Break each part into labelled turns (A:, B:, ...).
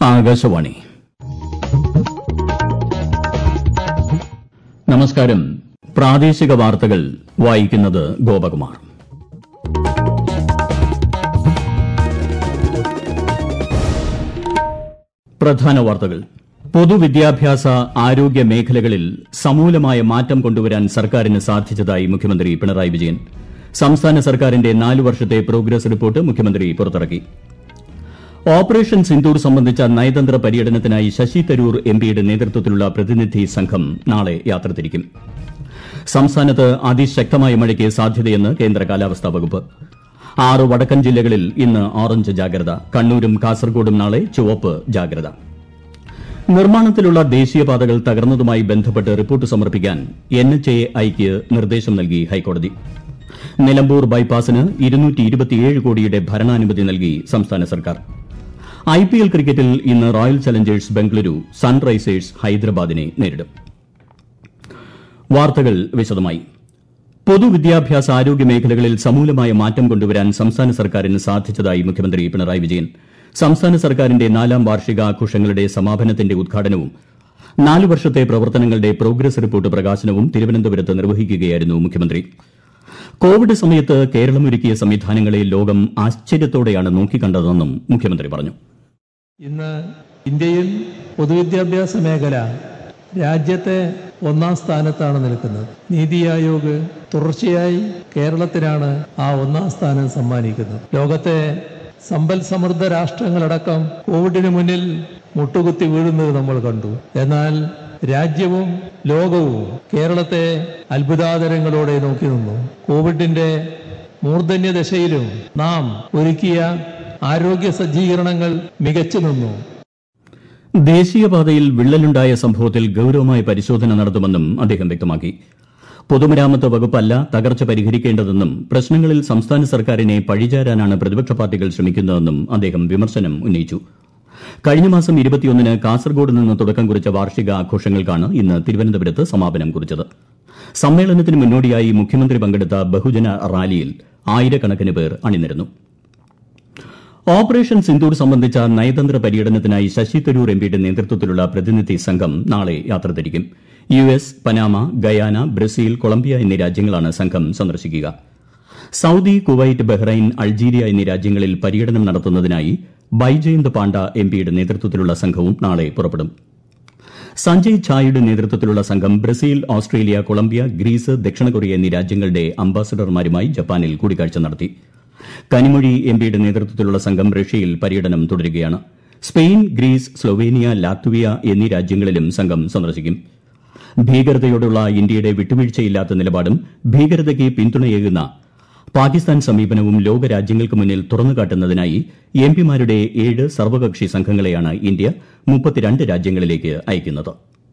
A: ആകാശവാണി നമസ്കാരം പ്രാദേശിക വാർത്തകൾ വായിക്കുന്നത് ഗോപകുമാർ പ്രധാന വാർത്തകൾ പൊതുവിദ്യാഭ്യാസ ആരോഗ്യ മേഖലകളിൽ സമൂലമായ മാറ്റം കൊണ്ടുവരാൻ സർക്കാരിന് സാധിച്ചതായി മുഖ്യമന്ത്രി പിണറായി വിജയൻ സംസ്ഥാന സർക്കാരിന്റെ നാലു വർഷത്തെ പ്രോഗ്രസ് റിപ്പോർട്ട് മുഖ്യമന്ത്രി പുറത്തിറക്കി ഓപ്പറേഷൻ സിന്ദൂർ സംബന്ധിച്ച നയതന്ത്ര പര്യടനത്തിനായി ശശി തരൂർ എംപിയുടെ നേതൃത്വത്തിലുള്ള പ്രതിനിധി സംഘം നാളെ യാത്ര തിരിക്കും സംസ്ഥാനത്ത് അതിശക്തമായ മഴയ്ക്ക് സാധ്യതയെന്ന് കേന്ദ്ര കാലാവസ്ഥാ വകുപ്പ് ആറ് വടക്കൻ ജില്ലകളിൽ ഇന്ന് ഓറഞ്ച് ജാഗ്രത കണ്ണൂരും കാസർഗോഡും നാളെ ചുവപ്പ് ജാഗ്രത നിർമ്മാണത്തിലുള്ള ദേശീയപാതകൾ തകർന്നതുമായി ബന്ധപ്പെട്ട് റിപ്പോർട്ട് സമർപ്പിക്കാൻ എൻ എച്ച് എ ഐക്ക് നിർദ്ദേശം നൽകി ഹൈക്കോടതി നിലമ്പൂർ ബൈപ്പാസിന് കോടിയുടെ ഭരണാനുമതി നൽകി സംസ്ഥാന സർക്കാർ ഐപിഎൽ ക്രിക്കറ്റിൽ ഇന്ന് റോയൽ ചലഞ്ചേഴ്സ് ബംഗളൂരു സൺറൈസേഴ്സ് ഹൈദരാബാദിനെ നേരിടും വാർത്തകൾ വിശദമായി പൊതുവിദ്യാഭ്യാസ ആരോഗ്യ മേഖലകളിൽ സമൂലമായ മാറ്റം കൊണ്ടുവരാൻ സംസ്ഥാന സർക്കാരിന് സാധിച്ചതായി മുഖ്യമന്ത്രി പിണറായി വിജയൻ സംസ്ഥാന സർക്കാരിന്റെ നാലാം വാർഷികാഘോഷങ്ങളുടെ സമാപനത്തിന്റെ ഉദ്ഘാടനവും നാല് വർഷത്തെ പ്രവർത്തനങ്ങളുടെ പ്രോഗ്രസ് റിപ്പോർട്ട് പ്രകാശനവും തിരുവനന്തപുരത്ത് നിർവഹിക്കുകയായിരുന്നു മുഖ്യമന്ത്രി കോവിഡ് സമയത്ത് കേരളമൊരുക്കിയ സംവിധാനങ്ങളെ ലോകം ആശ്ചര്യത്തോടെയാണ് നോക്കിക്കണ്ടതെന്നും മുഖ്യമന്ത്രി പറഞ്ഞു
B: ഇന്ന് ഇന്ത്യയിൽ പൊതുവിദ്യാഭ്യാസ മേഖല രാജ്യത്തെ ഒന്നാം സ്ഥാനത്താണ് നിൽക്കുന്നത് നീതി ആയോഗ് തുടർച്ചയായി കേരളത്തിനാണ് ആ ഒന്നാം സ്ഥാനം സമ്മാനിക്കുന്നത് ലോകത്തെ സമ്പൽ സമൃദ്ധ രാഷ്ട്രങ്ങളടക്കം കോവിഡിന് മുന്നിൽ മുട്ടുകുത്തി വീഴുന്നത് നമ്മൾ കണ്ടു എന്നാൽ രാജ്യവും ലോകവും കേരളത്തെ അത്ഭുതാതരങ്ങളോടെ നോക്കി നിന്നു കോവിഡിന്റെ മൂർധന്യ ദശയിലും നാം ഒരുക്കിയ ആരോഗ്യ സജ്ജീകരണങ്ങൾ മികച്ചു നിന്നു
A: ദേശീയപാതയിൽ വിള്ളലുണ്ടായ സംഭവത്തിൽ ഗൌരവമായ പരിശോധന നടത്തുമെന്നും അദ്ദേഹം വ്യക്തമാക്കി പൊതുമരാമത്ത് വകുപ്പല്ല തകർച്ച പരിഹരിക്കേണ്ടതെന്നും പ്രശ്നങ്ങളിൽ സംസ്ഥാന സർക്കാരിനെ പഴിചാരാനാണ് പ്രതിപക്ഷ പാർട്ടികൾ ശ്രമിക്കുന്നതെന്നും അദ്ദേഹം വിമർശനം ഉന്നയിച്ചു കഴിഞ്ഞ മാസം ഇരുപത്തിയൊന്നിന് കാസർഗോഡ് നിന്ന് തുടക്കം കുറിച്ച വാർഷിക ആഘോഷങ്ങൾക്കാണ് ഇന്ന് തിരുവനന്തപുരത്ത് സമാപനം കുറിച്ചത് സമ്മേളനത്തിന് മുന്നോടിയായി മുഖ്യമന്ത്രി പങ്കെടുത്ത ബഹുജന റാലിയിൽ ആയിരക്കണക്കിന് പേർ അണിനിരന്നു ഓപ്പറേഷൻ സിന്ദൂർ സംബന്ധിച്ച നയതന്ത്ര പര്യടനത്തിനായി ശശി തരൂർ എംപിയുടെ നേതൃത്വത്തിലുള്ള പ്രതിനിധി സംഘം നാളെ യാത്ര തിരിക്കും U S Panama Guyana Brazil Colombia എന്നീ രാജ്യങ്ങളാണ് സംഘം സന്ദർശിക്കുക സൌദി കുവൈറ്റ് ബഹ്റൈൻ അൾജീരിയ എന്നീ രാജ്യങ്ങളിൽ പര്യടനം നടത്തുന്നതിനായി ബൈജയന്ത് പാണ്ഡ എംപിയുടെ നേതൃത്വത്തിലുള്ള സംഘവും നാളെ പുറപ്പെടും സഞ്ജയ് ഝായുടെ നേതൃത്വത്തിലുള്ള സംഘം ബ്രസീൽ ഓസ്ട്രേലിയ കൊളംബിയ ഗ്രീസ് ദക്ഷിണ കൊറിയ എന്നീ രാജ്യങ്ങളുടെ അംബാസഡർമാരുമായി ജപ്പാനിൽ കൂടിക്കാഴ്ച നടത്തി കനിമൊഴി എംപിയുടെ നേതൃത്വത്തിലുള്ള സംഘം റഷ്യയിൽ പര്യടനം തുടരുകയാണ് സ്പെയിൻ ഗ്രീസ് സ്ലൊവേനിയ ലാത്വിയ എന്നീ രാജ്യങ്ങളിലും സംഘം സന്ദർശിക്കും ഭീകരതയോടുള്ള ഇന്ത്യയുടെ വിട്ടുവീഴ്ചയില്ലാത്ത നിലപാടും ഭീകരതയ്ക്ക് പിന്തുണയേകുന്ന പാകിസ്ഥാൻ സമീപനവും ലോകരാജ്യങ്ങൾക്ക് മുന്നിൽ തുറന്നുകാട്ടുന്നതിനായി എംപിമാരുടെ ഏഴ് സർവകക്ഷി സംഘങ്ങളെയാണ് ഇന്ത്യ മുപ്പത്തിരണ്ട് രാജ്യങ്ങളിലേക്ക് അയക്കുന്നത്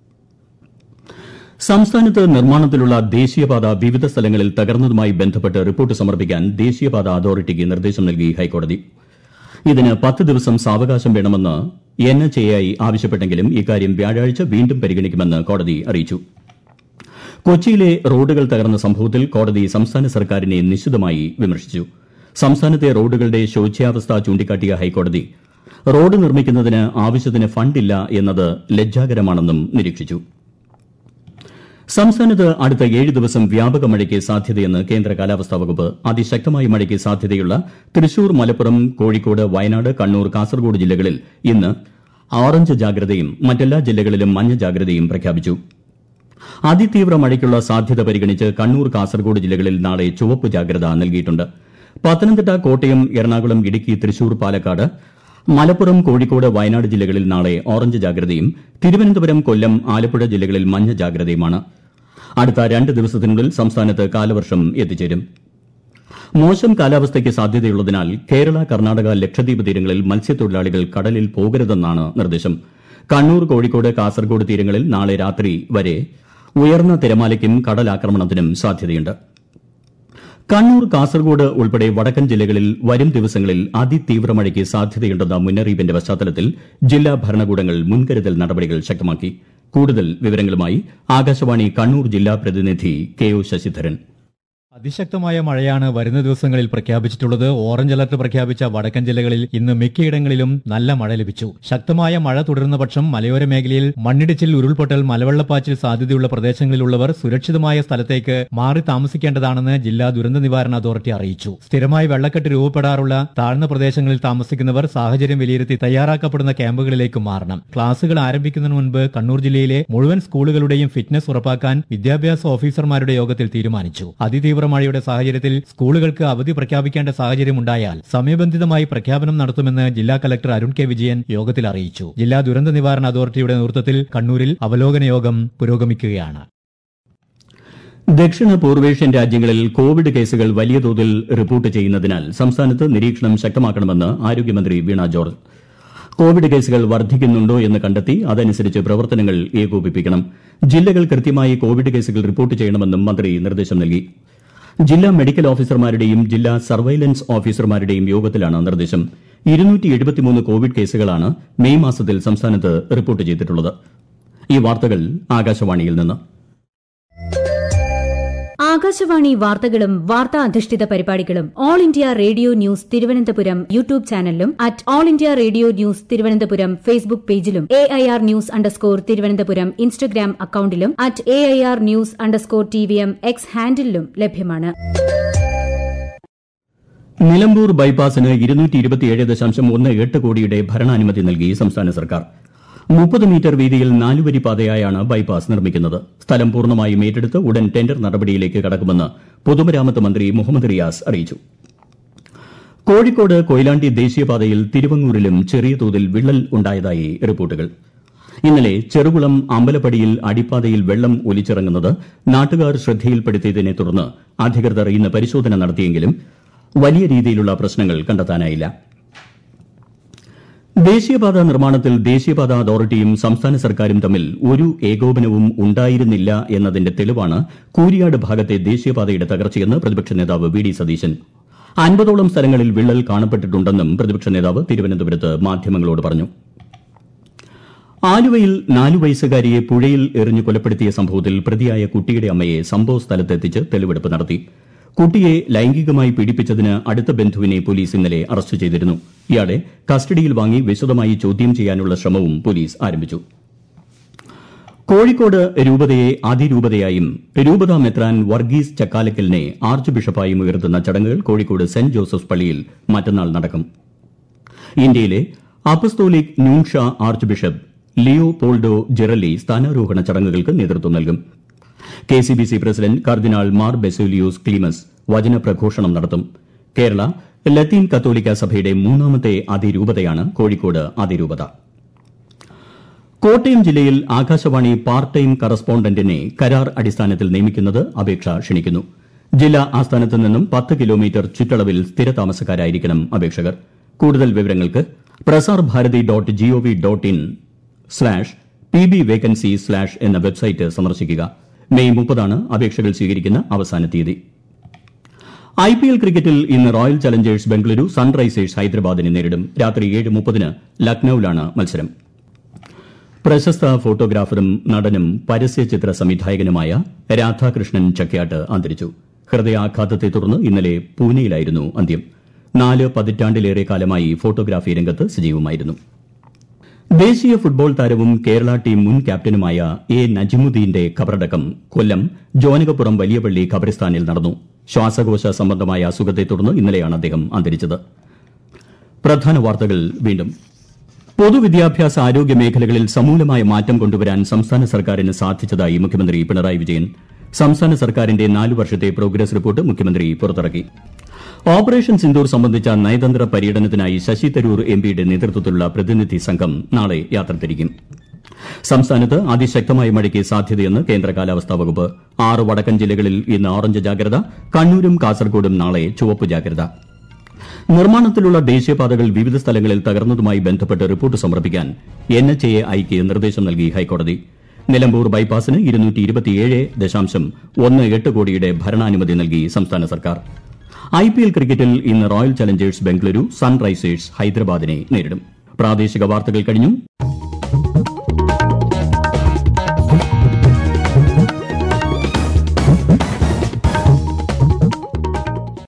A: സംസ്ഥാനത്ത് നിർമ്മാണത്തിലുള്ള ദേശീയപാത വിവിധ സ്ഥലങ്ങളിൽ തകർന്നതുമായി ബന്ധപ്പെട്ട് റിപ്പോർട്ട് സമർപ്പിക്കാൻ ദേശീയപാത അതോറിറ്റിക്ക് നിർദ്ദേശം നൽകി ഹൈക്കോടതി ഇതിന് പത്ത് ദിവസം സാവകാശം വേണമെന്ന് എൻ എച്ച് എ ഐ ആവശ്യപ്പെട്ടെങ്കിലും ഇക്കാര്യം വ്യാഴാഴ്ച വീണ്ടും പരിഗണിക്കുമെന്ന് കോടതി അറിയിച്ചു കൊച്ചിയിലെ റോഡുകൾ തകർന്ന സംഭവത്തിൽ കോടതി സംസ്ഥാന സർക്കാരിനെ നിശിതമായി വിമർശിച്ചു സംസ്ഥാനത്തെ റോഡുകളുടെ ശോച്യാവസ്ഥ ചൂണ്ടിക്കാട്ടിയ ഹൈക്കോടതി റോഡ് നിർമ്മിക്കുന്നതിന് ആവശ്യത്തിന് ഫണ്ടില്ല എന്നത് ലജ്ജാകരമാണെന്നും നിരീക്ഷിച്ചു സംസ്ഥാനത്ത് അടുത്ത ഏഴ് ദിവസം വ്യാപക മഴയ്ക്ക് സാധ്യതയെന്ന് കേന്ദ്ര കാലാവസ്ഥാ വകുപ്പ് അതിശക്തമായ മഴയ്ക്ക് സാധ്യതയുള്ള തൃശൂർ മലപ്പുറം കോഴിക്കോട് വയനാട് കണ്ണൂർ കാസർഗോഡ് ജില്ലകളിൽ ഇന്ന് ഓറഞ്ച് ജാഗ്രതയും മറ്റെല്ലാ ജില്ലകളിലും മഞ്ഞ ജാഗ്രതയും പ്രഖ്യാപിച്ചു അതിതീവ്ര മഴയ്ക്കുള്ള സാധ്യത പരിഗണിച്ച് കണ്ണൂർ കാസർഗോഡ് ജില്ലകളിൽ നാളെ ചുവപ്പ് ജാഗ്രത നൽകിയിട്ടുണ്ട് പത്തനംതിട്ട കോട്ടയം എറണാകുളം ഇടുക്കി തൃശൂർ പാലക്കാട് മലപ്പുറം കോഴിക്കോട് വയനാട് ജില്ലകളിൽ നാളെ ഓറഞ്ച് ജാഗ്രതയും തിരുവനന്തപുരം കൊല്ലം ആലപ്പുഴ ജില്ലകളിൽ മഞ്ഞ ജാഗ്രതയുമാണ് അടുത്ത രണ്ട് ദിവസത്തിനുള്ളിൽ സംസ്ഥാനത്ത് കാലവർഷം എത്തിച്ചേരും മോശം കാലാവസ്ഥയ്ക്ക് സാധ്യതയുള്ളതിനാൽ കേരള കർണാടക ലക്ഷദ്വീപ് തീരങ്ങളിൽ മത്സ്യത്തൊഴിലാളികൾ കടലിൽ പോകരുതെന്നാണ് നിർദ്ദേശം കണ്ണൂർ കോഴിക്കോട് കാസർഗോഡ് തീരങ്ങളിൽ നാളെ രാത്രി വരെ ഉയർന്ന തിരമാലയ്ക്കും കടലാക്രമണത്തിനും സാധ്യതയുണ്ട് കണ്ണൂർ കാസർഗോഡ് ഉൾപ്പെടെ വടക്കൻ ജില്ലകളിൽ വരും ദിവസങ്ങളിൽ അതിതീവ്ര മഴയ്ക്ക് സാധ്യതയുണ്ടെന്ന മുന്നറിയിപ്പിന്റെ പശ്ചാത്തലത്തിൽ ജില്ലാ ഭരണകൂടങ്ങൾ മുൻകരുതൽ നടപടികൾ ശക്തമാക്കി കൂടുതൽ വിവരങ്ങളുമായി ആകാശവാണി കണ്ണൂർ ജില്ലാ പ്രതിനിധി കെ ഒ ശശിധരൻ
C: അതിശക്തമായ മഴയാണ് വരുന്ന ദിവസങ്ങളിൽ പ്രഖ്യാപിച്ചിട്ടുള്ളത് ഓറഞ്ച് അലർട്ട് പ്രഖ്യാപിച്ച വടക്കൻ ജില്ലകളിൽ ഇന്ന് മിക്കയിടങ്ങളിലും നല്ല മഴ ലഭിച്ചു ശക്തമായ മഴ തുടരുന്ന പക്ഷം മലയോര മേഖലയിൽ മണ്ണിടിച്ചിൽ ഉരുൾപൊട്ടൽ മലവെള്ളപ്പാച്ചിൽ സാധ്യതയുള്ള പ്രദേശങ്ങളിലുള്ളവർ സുരക്ഷിതമായ സ്ഥലത്തേക്ക് മാറി താമസിക്കേണ്ടതാണെന്ന് ജില്ലാ ദുരന്ത നിവാരണ അതോറിറ്റി അറിയിച്ചു സ്ഥിരമായി വെള്ളക്കെട്ട് രൂപപ്പെടാറുള്ള താഴ്ന്ന പ്രദേശങ്ങളിൽ താമസിക്കുന്നവർ സാഹചര്യം വിലയിരുത്തി തയ്യാറാക്കപ്പെടുന്ന ക്യാമ്പുകളിലേക്ക് മാറണം ക്ലാസുകൾ ആരംഭിക്കുന്നതിന് മുൻപ് കണ്ണൂർ ജില്ലയിലെ മുഴുവൻ സ്കൂളുകളുടെയും ഫിറ്റ്നസ് ഉറപ്പാക്കാൻ വിദ്യാഭ്യാസ ഓഫീസർമാരുടെ യോഗത്തിൽ തീരുമാനിച്ചു അതിതീവ്ര മഴയുടെ സാഹചര്യത്തിൽ സ്കൂളുകൾക്ക് അവധി പ്രഖ്യാപിക്കേണ്ട സാഹചര്യം ഉണ്ടായാൽ സമയബന്ധിതമായി പ്രഖ്യാപനം നടത്തുമെന്ന് ജില്ലാ കലക്ടർ അരുൺ കെ വിജയൻ യോഗത്തിൽ അറിയിച്ചു ജില്ലാ ദുരന്ത നിവാരണ അതോറിറ്റിയുടെ നേതൃത്വത്തിൽ കണ്ണൂരിൽ അവലോകന യോഗം പുരോഗമിക്കുകയാണ്
A: ദക്ഷിണ പൂർവേഷ്യൻ രാജ്യങ്ങളിൽ കോവിഡ് കേസുകൾ വലിയ തോതിൽ റിപ്പോർട്ട് ചെയ്യുന്നതിനാൽ സംസ്ഥാനത്ത് നിരീക്ഷണം ശക്തമാക്കണമെന്ന് ആരോഗ്യമന്ത്രി വീണ ജോർജ് കോവിഡ് കേസുകൾ വർദ്ധിക്കുന്നുണ്ടോ എന്ന് കണ്ടെത്തി അതനുസരിച്ച് പ്രവർത്തനങ്ങൾ ഏകോപിപ്പിക്കണം ജില്ലകൾ കൃത്യമായി കോവിഡ് കേസുകൾ റിപ്പോർട്ട് ചെയ്യണമെന്നും മന്ത്രി നിർദ്ദേശം നൽകി ജില്ലാ മെഡിക്കൽ ഓഫീസർമാരുടെയും ജില്ലാ സർവൈലൻസ് ഓഫീസർമാരുടെയും യോഗത്തിലാണ് നിർദ്ദേശം കോവിഡ് കേസുകളാണ് മെയ് മാസത്തിൽ സംസ്ഥാനത്ത് റിപ്പോർട്ട് ചെയ്തിട്ടുള്ളത് ഈ വാർത്തകൾ ആകാശവാണിയിൽ നിന്ന്
D: ആകാശവാണി വാർത്തകളും വാർത്താ അധിഷ്ഠിത പരിപാടികളും All India Radio News Thiruvananthapuram YouTube ചാനലിലും at All India Radio News Thiruvananthapuram Facebook പേജിലും A I R news underscore Thiruvananthapuram Instagram അക്കൌണ്ടിലും at A I R news underscore T V M X ഹാൻഡിലും ലഭ്യമാണ്
A: നിലമ്പൂർ ബൈപ്പാസിന് എട്ട് കോടിയുടെ ഭരണാനുമതി നൽകി സംസ്ഥാന സർക്കാർ മുപ്പത് മീറ്റർ വീതിയിൽ നാലുവരി പാതയായാണ് ബൈപ്പാസ് നിർമ്മിക്കുന്നത് സ്ഥലം പൂർണ്ണമായും ഏറ്റെടുത്ത് ഉടൻ ടെൻഡർ നടപടിയിലേക്ക് കടക്കുമെന്ന് പൊതുമരാമത്ത് മന്ത്രി മുഹമ്മദ് റിയാസ് അറിയിച്ചു കോഴിക്കോട് കൊയിലാണ്ടി ദേശീയപാതയിൽ തിരുവങ്ങൂരിലും ചെറിയ തോതിൽ വിള്ളൽ ഉണ്ടായതായി റിപ്പോർട്ടുകൾ ഇന്നലെ ചെറുകുളം അമ്പലപ്പടിയിൽ അടിപ്പാതയിൽ വെള്ളം ഒലിച്ചിറങ്ങുന്നത് നാട്ടുകാർ ശ്രദ്ധയിൽപ്പെടുത്തിയതിനെ തുടർന്ന് അധികൃതർ ഇന്ന് പരിശോധന നടത്തിയെങ്കിലും വലിയ രീതിയിലുള്ള പ്രശ്നങ്ങൾ കണ്ടെത്താനായില്ല ദേശീയപാത നിർമ്മാണത്തിൽ ദേശീയപാത അതോറിറ്റിയും സംസ്ഥാന സർക്കാരും തമ്മിൽ ഒരു ഏകോപനവും ഉണ്ടായിരുന്നില്ല എന്നതിന്റെ തെളിവാണ് കൂരിയാട് ഭാഗത്തെ ദേശീയപാതയുടെ തകർച്ചയെന്ന് പ്രതിപക്ഷ നേതാവ് വി ഡി സതീശൻ അൻപതോളം സ്ഥലങ്ങളിൽ വിള്ളൽ കാണപ്പെട്ടിട്ടുണ്ടെന്നും പ്രതിപക്ഷ നേതാവ് തിരുവനന്തപുരത്ത് മാധ്യമങ്ങളോട് പറഞ്ഞു ആലുവയിൽ നാലു വയസ്സുകാരിയെ പുഴയിൽ എറിഞ്ഞു കൊലപ്പെടുത്തിയ സംഭവത്തിൽ പ്രതിയായ കുട്ടിയുടെ അമ്മയെ സംഭവ സ്ഥലത്തെത്തിച്ച് തെളിവെടുപ്പ് നടത്തി കുട്ടിയെ ലൈംഗികമായി പീഡിപ്പിച്ചതിന് അടുത്ത ബന്ധുവിനെ പോലീസ് ഇന്നലെ അറസ്റ്റ് ചെയ്തിരുന്നു ഇയാളെ കസ്റ്റഡിയിൽ വാങ്ങി വിശദമായി ചോദ്യം ചെയ്യാനുള്ള ശ്രമവും പോലീസ് ആരംഭിച്ചു കോഴിക്കോട് രൂപതയെ അതിരൂപതയായും രൂപത മെത്രാൻ വർഗീസ് ചക്കാലക്കലിനെ ആർച്ച് ബിഷപ്പായും ഉയർത്തുന്ന ചടങ്ങുകൾ കോഴിക്കോട് സെന്റ് ജോസഫ്സ് പള്ളിയിൽ മറ്റന്നാൾ നടക്കും ഇന്ത്യയിലെ apostolic nuncio archbishop Leopoldo Girelli സ്ഥാനാരോഹണ ചടങ്ങുകൾക്ക് നേതൃത്വം നൽകും K C B C president cardinal Mar Baselios Cleemis വചനപ്രഘോഷണം നടത്തും കേരള ലത്തീൻ കത്തോലിക്ക സഭയുടെ മൂന്നാമത്തെ അതിരൂപതയാണ് കോഴിക്കോട് അതിരൂപത കോട്ടയം ജില്ലയിൽ ആകാശവാണി പാർട്ട് ടൈം കറസ്പോണ്ടന്റിനെ കരാർ അടിസ്ഥാനത്തിൽ നിയമിക്കുന്നത് അപേക്ഷ ക്ഷണിക്കുന്നു ജില്ലാ ആസ്ഥാനത്ത് നിന്നും പത്ത് കിലോമീറ്റർ ചുറ്റളവിൽ സ്ഥിരതാമസക്കാരായിരിക്കണം അപേക്ഷകർ കൂടുതൽ വിവരങ്ങൾക്ക് Prasar Bharati dot G O V dot in slash P B vacancy slash എന്ന വെബ്സൈറ്റ് സന്ദർശിക്കുക മെയ് മുപ്പതാണ് അപേക്ഷകൾ സ്വീകരിക്കുന്ന അവസാന തീയതി ഐ പി എൽ ക്രിക്കറ്റിൽ ഇന്ന് റോയൽ ചലഞ്ചേഴ്സ് ബംഗളൂരു സൺറൈസേഴ്സ് ഹൈദരാബാദിനെ നേരിടും രാത്രി ഏഴ് മുപ്പതിന് ലക്നൌവിലാണ് മത്സരം പ്രശസ്ത ഫോട്ടോഗ്രാഫറും നടനും പരസ്യചിത്ര സംവിധായകനുമായ രാധാകൃഷ്ണൻ ചക്യാട്ട് അന്തരിച്ചു ഹൃദയാഘാതത്തെ തുടർന്ന് ഇന്നലെ പൂനെയിലായിരുന്നു അന്ത്യം നാല് പതിറ്റാണ്ടിലേറെ കാലമായി ഫോട്ടോഗ്രാഫി രംഗത്ത് സജീവമായിരുന്നു ദേശീയ ഫുട്ബോൾ താരവും കേരള ടീം മുൻ ക്യാപ്റ്റനുമായ എ നജിമുദ്ദീന്റെ ഖബറടക്കം കൊല്ലം ജോനകപ്പുറം വലിയപള്ളി ഖബറിസ്ഥാനിൽ നടന്നു ശ്വാസകോശ സംബന്ധമായ അസുഖത്തെ തുടർന്ന് ഇന്നലെയാണ് അദ്ദേഹം അന്തരിച്ചത് പ്രധാന വാർത്തകൾ വീണ്ടും പൊതുവിദ്യാഭ്യാസ ആരോഗ്യ മേഖലകളിൽ സമൂലമായ മാറ്റം കൊണ്ടുവരാൻ സംസ്ഥാന സർക്കാരിന് സാധിച്ചതായി മുഖ്യമന്ത്രി പിണറായി വിജയൻ സംസ്ഥാന സർക്കാരിന്റെ നാലു വർഷത്തെ പ്രോഗ്രസ് റിപ്പോർട്ട് മുഖ്യമന്ത്രി പുറത്തിറക്കി ഓപ്പറേഷൻ സിന്ദൂർ സംബന്ധിച്ച നയതന്ത്ര പര്യടനത്തിനായി ശശി തരൂർ എംപിയുടെ നേതൃത്വത്തിലുള്ള പ്രതിനിധി സംഘം നാളെ യാത്ര തിരിക്കും സംസ്ഥാനത്ത് അതിശക്തമായ മഴയ്ക്ക് സാധ്യതയെന്ന് കേന്ദ്ര കാലാവസ്ഥാ വകുപ്പ് ആറ് വടക്കൻ ജില്ലകളിൽ ഇന്ന് ഓറഞ്ച് ജാഗ്രത കണ്ണൂരും കാസർഗോഡും നാളെ ചുവപ്പ് ജാഗ്രത നിർമ്മാണത്തിലുള്ള ദേശീയപാതകൾ വിവിധ സ്ഥലങ്ങളിൽ തകർന്നതുമായി ബന്ധപ്പെട്ട് റിപ്പോർട്ട് സമർപ്പിക്കാൻ എൻ എച്ച് എ ഐക്ക് നിർദ്ദേശം നൽകി ഹൈക്കോടതി നിലമ്പൂർ ബൈപ്പാസിന് കോടിയുടെ ഭരണാനുമതി നൽകി സംസ്ഥാന സർക്കാർ ഐ പി എൽ ക്രിക്കറ്റിൽ ഇന്ന് റോയൽ ചലഞ്ചേഴ്സ് ബംഗളൂരു സൺറൈസേഴ്സ് ഹൈദരാബാദിനെ നേരിടും പ്രാദേശിക വാർത്തകൾ കഴിഞ്ഞു